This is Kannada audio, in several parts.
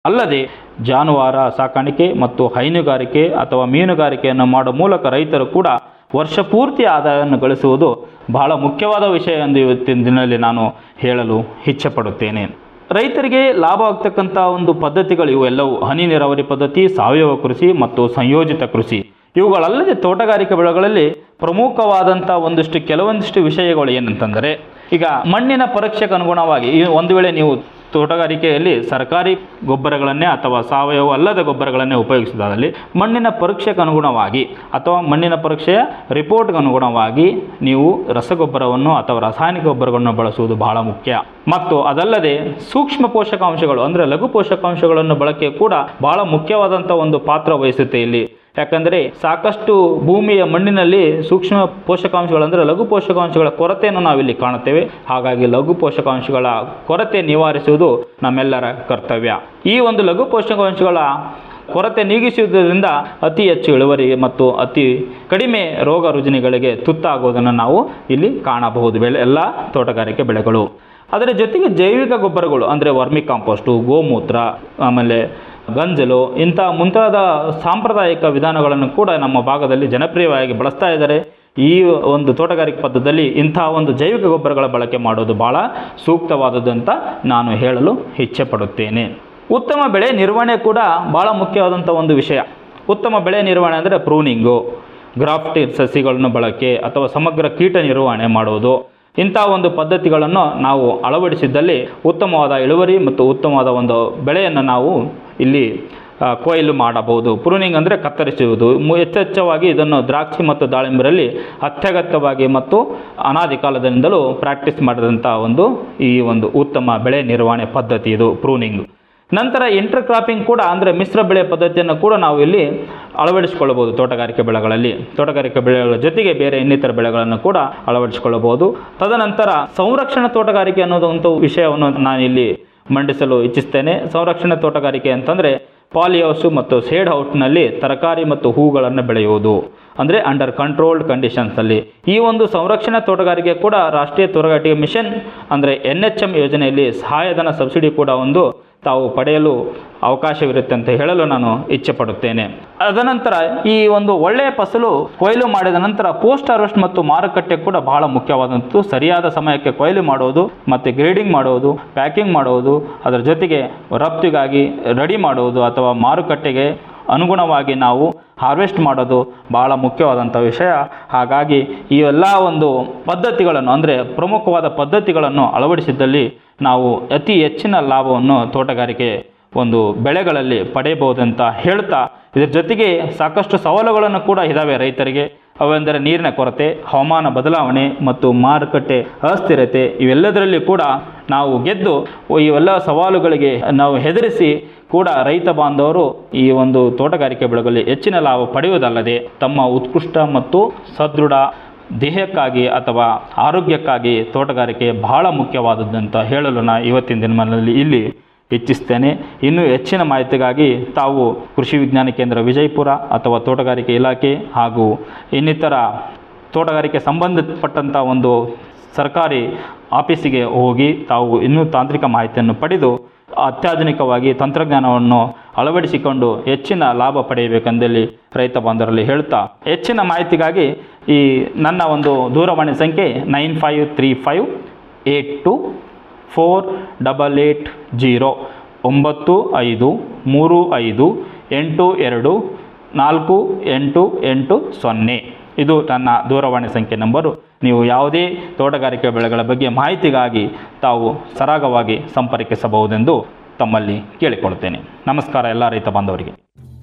ಅಲ್ಲದೆ ಜಾನುವಾರ ಸಾಕಾಣಿಕೆ ಮತ್ತು ಹೈನುಗಾರಿಕೆ ಅಥವಾ ಮೀನುಗಾರಿಕೆಯನ್ನು ಮಾಡುವ ಮೂಲಕ ರೈತರು ಕೂಡ ವರ್ಷ ಪೂರ್ತಿ ಆದಾಯವನ್ನು ಗಳಿಸುವುದು ಬಹಳ ಮುಖ್ಯವಾದ ವಿಷಯ ಎಂದು ಇವತ್ತಿನ ದಿನದಲ್ಲಿ ನಾನು ಹೇಳಲು ಇಚ್ಛೆಪಡುತ್ತೇನೆ ರೈತರಿಗೆ ಲಾಭ ಆಗ್ತಕ್ಕಂಥ ಒಂದು ಪದ್ಧತಿಗಳು ಇವೆಲ್ಲವೂ ಹನಿ ನೀರಾವರಿ ಪದ್ಧತಿ ಸಾವಯವ ಕೃಷಿ ಮತ್ತು ಸಂಯೋಜಿತ ಕೃಷಿ ಇವುಗಳಲ್ಲದೆ ತೋಟಗಾರಿಕೆ ಬೆಳೆಗಳಲ್ಲಿ ಪ್ರಮುಖವಾದಂಥ ಒಂದಿಷ್ಟು ಕೆಲವೊಂದಿಷ್ಟು ವಿಷಯಗಳು ಏನಂತಂದರೆ ಈಗ ಮಣ್ಣಿನ ಪರೀಕ್ಷೆಗೆ ಅನುಗುಣವಾಗಿ ಈ ಒಂದು ವೇಳೆ ನೀವು ತೋಟಗಾರಿಕೆಯಲ್ಲಿ ಸರ್ಕಾರಿ ಗೊಬ್ಬರಗಳನ್ನೇ ಅಥವಾ ಸಾವಯವ ಅಲ್ಲದ ಗೊಬ್ಬರಗಳನ್ನೇ ಉಪಯೋಗಿಸಿದಲ್ಲಿ ಮಣ್ಣಿನ ಪರೀಕ್ಷೆಗೆ ಅನುಗುಣವಾಗಿ ಅಥವಾ ಮಣ್ಣಿನ ಪರೀಕ್ಷೆಯ ರಿಪೋರ್ಟ್ಗೆ ಅನುಗುಣವಾಗಿ ನೀವು ರಸಗೊಬ್ಬರವನ್ನು ಅಥವಾ ರಾಸಾಯನಿಕ ಗೊಬ್ಬರಗಳನ್ನು ಬಳಸುವುದು ಬಹಳ ಮುಖ್ಯ ಮತ್ತು ಅದಲ್ಲದೆ ಸೂಕ್ಷ್ಮ ಪೋಷಕಾಂಶಗಳು ಅಂದರೆ ಲಘು ಪೋಷಕಾಂಶಗಳನ್ನು ಬಳಕೆ ಕೂಡ ಬಹಳ ಮುಖ್ಯವಾದಂಥ ಒಂದು ಪಾತ್ರ ವಹಿಸುತ್ತೆ ಇಲ್ಲಿ ಯಾಕಂದರೆ ಸಾಕಷ್ಟು ಭೂಮಿಯ ಮಣ್ಣಿನಲ್ಲಿ ಸೂಕ್ಷ್ಮ ಪೋಷಕಾಂಶಗಳು ಅಂದರೆ ಲಘು ಪೋಷಕಾಂಶಗಳ ಕೊರತೆಯನ್ನು ನಾವಿಲ್ಲಿ ಕಾಣುತ್ತೇವೆ ಹಾಗಾಗಿ ಲಘು ಪೋಷಕಾಂಶಗಳ ಕೊರತೆ ನಿವಾರಿಸುವುದು ನಮ್ಮೆಲ್ಲರ ಕರ್ತವ್ಯ ಈ ಒಂದು ಲಘು ಪೋಷಕಾಂಶಗಳ ಕೊರತೆ ನೀಗಿಸುವುದರಿಂದ ಅತಿ ಹೆಚ್ಚು ಇಳುವರಿ ಮತ್ತು ಅತಿ ಕಡಿಮೆ ರೋಗ ರುಜಿನಗಳಿಗೆ ತುತ್ತಾಗುವುದನ್ನು ನಾವು ಇಲ್ಲಿ ಕಾಣಬಹುದು ಬೆಳೆ ಎಲ್ಲ ತೋಟಗಾರಿಕೆ ಬೆಳೆಗಳು ಅದರ ಜೊತೆಗೆ ಜೈವಿಕ ಗೊಬ್ಬರಗಳು ಅಂದರೆ ವರ್ಮಿ ಕಾಂಪೋಸ್ಟು ಗೋಮೂತ್ರ ಆಮೇಲೆ ಗಂಜಲು ಇಂಥ ಮುಂತಾದ ಸಾಂಪ್ರದಾಯಿಕ ವಿಧಾನಗಳನ್ನು ಕೂಡ ನಮ್ಮ ಭಾಗದಲ್ಲಿ ಜನಪ್ರಿಯವಾಗಿ ಬಳಸ್ತಾ ಇದ್ದಾರೆ ಈ ಒಂದು ತೋಟಗಾರಿಕೆ ಪದ್ಧತಿಯಲ್ಲಿ ಇಂಥ ಒಂದು ಜೈವಿಕ ಗೊಬ್ಬರಗಳ ಬಳಕೆ ಮಾಡೋದು ಭಾಳ ಸೂಕ್ತವಾದದ್ದು ಅಂತ ನಾನು ಹೇಳಲು ಇಚ್ಛೆ ಪಡುತ್ತೇನೆ ಉತ್ತಮ ಬೆಳೆ ನಿರ್ವಹಣೆ ಕೂಡ ಭಾಳ ಮುಖ್ಯವಾದಂಥ ಒಂದು ವಿಷಯ ಉತ್ತಮ ಬೆಳೆ ನಿರ್ವಹಣೆ ಅಂದರೆ ಪ್ರೂನಿಂಗು ಗ್ರಾಫ್ಟಿಂಗ್ ಸಸಿಗಳನ್ನು ಬಳಕೆ ಅಥವಾ ಸಮಗ್ರ ಕೀಟ ನಿರ್ವಹಣೆ ಮಾಡುವುದು ಇಂಥ ಒಂದು ಪದ್ಧತಿಗಳನ್ನು ನಾವು ಅಳವಡಿಸಿದ್ದಲ್ಲಿ ಉತ್ತಮವಾದ ಇಳುವರಿ ಮತ್ತು ಉತ್ತಮವಾದ ಒಂದು ಬೆಳೆಯನ್ನು ನಾವು ಇಲ್ಲಿ ಆ, ಕೊಯ್ಲು ಮಾಡಬಹುದು ಪ್ರೂನಿಂಗ್ ಅಂದರೆ ಕತ್ತರಿಸುವುದು ಮು- ಯಥೇಚ್ಛವಾಗಿ ಇದನ್ನು ದ್ರಾಕ್ಷಿ ಮತ್ತು ದಾಳಿಂಬರಲ್ಲಿ ಅತ್ಯಗತ್ಯವಾಗಿ ಮತ್ತು ಅನಾದಿ ಕಾಲದಿಂದಲೂ ಪ್ರಾಕ್ಟೀಸ್ ಮಾಡಿದಂಥ ಒಂದು ಈ ಒಂದು ಉತ್ತಮ ಬೆಳೆ ನಿರ್ವಹಣೆ ಪದ್ಧತಿ ಇದು ಪ್ರೂನಿಂಗ್ ನಂತರ ಇಂಟರ್ ಕ್ರಾಪಿಂಗ್ ಕೂಡ ಅಂದರೆ ಮಿಶ್ರ ಬೆಳೆ ಪದ್ಧತಿಯನ್ನು ಕೂಡ ನಾವು ಇಲ್ಲಿ ಅಳವಡಿಸಿಕೊಳ್ಳಬಹುದು ತೋಟಗಾರಿಕೆ ಬೆಳೆಗಳಲ್ಲಿ ತೋಟಗಾರಿಕೆ ಬೆಳೆಗಳ ಜೊತೆಗೆ ಬೇರೆ ಇನ್ನಿತರ ಬೆಳೆಗಳನ್ನು ಕೂಡ ಅಳವಡಿಸಿಕೊಳ್ಳಬಹುದು ತದನಂತರ ಸಂರಕ್ಷಣಾ ತೋಟಗಾರಿಕೆ ಅನ್ನೋದಂಥ ವಿಷಯವನ್ನು ನಾನು ಇಲ್ಲಿ ಮಂಡಿಸಲು ಇಚ್ಛಿಸ್ತೇನೆ ಸಂರಕ್ಷಣಾ ತೋಟಗಾರಿಕೆ ಅಂತಂದರೆ ಪಾಲಿಹೌಸು ಮತ್ತು ಸೇಡ್ ಹೌಸ್ನಲ್ಲಿ ತರಕಾರಿ ಮತ್ತು ಹೂಗಳನ್ನು ಬೆಳೆಯುವುದು ಅಂದರೆ ಅಂಡರ್ ಕಂಟ್ರೋಲ್ಡ್ ಕಂಡೀಷನ್ಸಲ್ಲಿ ಈ ಒಂದು ಸಂರಕ್ಷಣಾ ತೋಟಗಾರಿಕೆ ಕೂಡ ರಾಷ್ಟ್ರೀಯ ತೋಟಗಾರಿಕೆ ಮಿಷನ್ ಅಂದರೆ ಎನ್ ಎಚ್ ಎಮ್ ಯೋಜನೆಯಲ್ಲಿ ಸಹಾಯಧನ ಸಬ್ಸಿಡಿ ಕೂಡ ಒಂದು ತಾವು ಪಡೆಯಲು ಅವಕಾಶವಿರುತ್ತೆ ಅಂತ ಹೇಳಲು ನಾನು ಇಚ್ಛೆ ಪಡುತ್ತೇನೆ ಅದನಂತರ ಈ ಒಂದು ಒಳ್ಳೆಯ ಫಸಲು ಕೊಯ್ಲು ಮಾಡಿದ ನಂತರ ಪೋಸ್ಟ್ ಹಾರ್ವೆಸ್ಟ್ ಮತ್ತು ಮಾರುಕಟ್ಟೆ ಕೂಡ ಬಹಳ ಮುಖ್ಯವಾದಂಥದ್ದು ಸರಿಯಾದ ಸಮಯಕ್ಕೆ ಕೊಯ್ಲು ಮಾಡುವುದು ಮತ್ತು ಗ್ರೇಡಿಂಗ್ ಮಾಡುವುದು ಪ್ಯಾಕಿಂಗ್ ಮಾಡುವುದು ಅದರ ಜೊತೆಗೆ ರಫ್ತಿಗಾಗಿ ರೆಡಿ ಮಾಡುವುದು ಅಥವಾ ಮಾರುಕಟ್ಟೆಗೆ ಅನುಗುಣವಾಗಿ ನಾವು ಹಾರ್ವೆಸ್ಟ್ ಮಾಡೋದು ಬಹಳ ಮುಖ್ಯವಾದಂಥ ವಿಷಯ ಹಾಗಾಗಿ ಈ ಎಲ್ಲ ಒಂದು ಪದ್ಧತಿಗಳನ್ನು ಅಂದರೆ ಪ್ರಮುಖವಾದ ಪದ್ಧತಿಗಳನ್ನು ಅಳವಡಿಸಿದ್ದಲ್ಲಿ ನಾವು ಅತಿ ಹೆಚ್ಚಿನ ಲಾಭವನ್ನು ತೋಟಗಾರಿಕೆ ಒಂದು ಬೆಳೆಗಳಲ್ಲಿ ಪಡೆಯಬಹುದಂತ ಹೇಳ್ತಾ ಇದರ ಜೊತೆಗೆ ಸಾಕಷ್ಟು ಸವಾಲುಗಳನ್ನು ಕೂಡ ಇದ್ದಾವೆ ರೈತರಿಗೆ ಅವೆಂದರೆ ನೀರಿನ ಕೊರತೆ ಹವಾಮಾನ ಬದಲಾವಣೆ ಮತ್ತು ಮಾರುಕಟ್ಟೆ ಅಸ್ಥಿರತೆ ಇವೆಲ್ಲದರಲ್ಲಿ ಕೂಡ ನಾವು ಗೆದ್ದು ಇವೆಲ್ಲ ಸವಾಲುಗಳಿಗೆ ನಾವು ಹೆದರಿಸಿ ಕೂಡ ರೈತ ಬಾಂಧವರು ಈ ಒಂದು ತೋಟಗಾರಿಕೆ ಬೆಳೆಗಳಲ್ಲಿ ಹೆಚ್ಚಿನ ಲಾಭ ಪಡೆಯುವುದಲ್ಲದೆ ತಮ್ಮ ಉತ್ಕೃಷ್ಟ ಮತ್ತು ಸದೃಢ ದೇಹಕ್ಕಾಗಿ ಅಥವಾ ಆರೋಗ್ಯಕ್ಕಾಗಿ ತೋಟಗಾರಿಕೆ ಬಹಳ ಮುಖ್ಯವಾದದ್ದಂತ ಹೇಳಲು ನಾ ಇವತ್ತಿನ ದಿನಮಾನದಲ್ಲಿ ಇಲ್ಲಿ ಇಚ್ಛಿಸ್ತೇನೆ ಇನ್ನೂ ಹೆಚ್ಚಿನ ಮಾಹಿತಿಗಾಗಿ ತಾವು ಕೃಷಿ ವಿಜ್ಞಾನ ಕೇಂದ್ರ ವಿಜಯಪುರ ಅಥವಾ ತೋಟಗಾರಿಕೆ ಇಲಾಖೆ ಹಾಗೂ ಇನ್ನಿತರ ತೋಟಗಾರಿಕೆ ಸಂಬಂಧಪಟ್ಟಂಥ ಒಂದು ಸರ್ಕಾರಿ ಆಫೀಸಿಗೆ ಹೋಗಿ ತಾವು ಇನ್ನೂ ತಾಂತ್ರಿಕ ಮಾಹಿತಿಯನ್ನು ಪಡೆದು ಅತ್ಯಾಧುನಿಕವಾಗಿ ತಂತ್ರಜ್ಞಾನವನ್ನು ಅಳವಡಿಸಿಕೊಂಡು ಹೆಚ್ಚಿನ ಲಾಭ ಪಡೆಯಬೇಕೆಂದಲ್ಲಿ ರೈತ ಬಾಂಧವರಲ್ಲಿ ಹೇಳ್ತಾ ಹೆಚ್ಚಿನ ಮಾಹಿತಿಗಾಗಿ ಈ ನನ್ನ ಒಂದು ದೂರವಾಣಿ ಸಂಖ್ಯೆ nine five three five eight two four double eight zero ಒಂಬತ್ತು ಐದು ಮೂರು ಐದು ಎಂಟು ಎರಡು ನಾಲ್ಕು ಎಂಟು ಎಂಟು ಸೊನ್ನೆ ಇದು ನನ್ನ ದೂರವಾಣಿ ಸಂಖ್ಯೆ ನಂಬರು ನೀವು ಯಾವುದೇ ತೋಟಗಾರಿಕೆ ಬೆಳೆಗಳ ಬಗ್ಗೆ ಮಾಹಿತಿಗಾಗಿ ತಾವು ಸರಾಗವಾಗಿ ಸಂಪರ್ಕಿಸಬಹುದೆಂದು ತಮ್ಮಲ್ಲಿ ಕೇಳಿಕೊಳ್ಳುತ್ತೇನೆ ನಮಸ್ಕಾರ ಎಲ್ಲ ರೈತ ಬಾಂಧವರಿಗೆ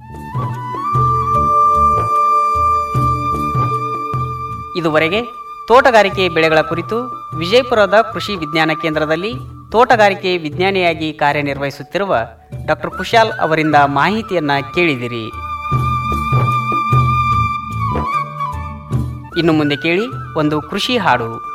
ಇದುವರೆಗೆ ತೋಟಗಾರಿಕೆ ಬೆಳೆಗಳ ಕುರಿತು ವಿಜಯಪುರದ ಕೃಷಿ ವಿಜ್ಞಾನ ಕೇಂದ್ರದಲ್ಲಿ ತೋಟಗಾರಿಕೆ ವಿಜ್ಞಾನಿಯಾಗಿ ಕಾರ್ಯನಿರ್ವಹಿಸುತ್ತಿರುವ ಡಾಕ್ಟರ್ ಕುಶಾಲ್ ಅವರಿಂದ ಮಾಹಿತಿಯನ್ನ ಕೇಳಿದಿರಿ ಇನ್ನು ಮುಂದೆ ಕೇಳಿ ಒಂದು ಕೃಷಿ ಹಾಡು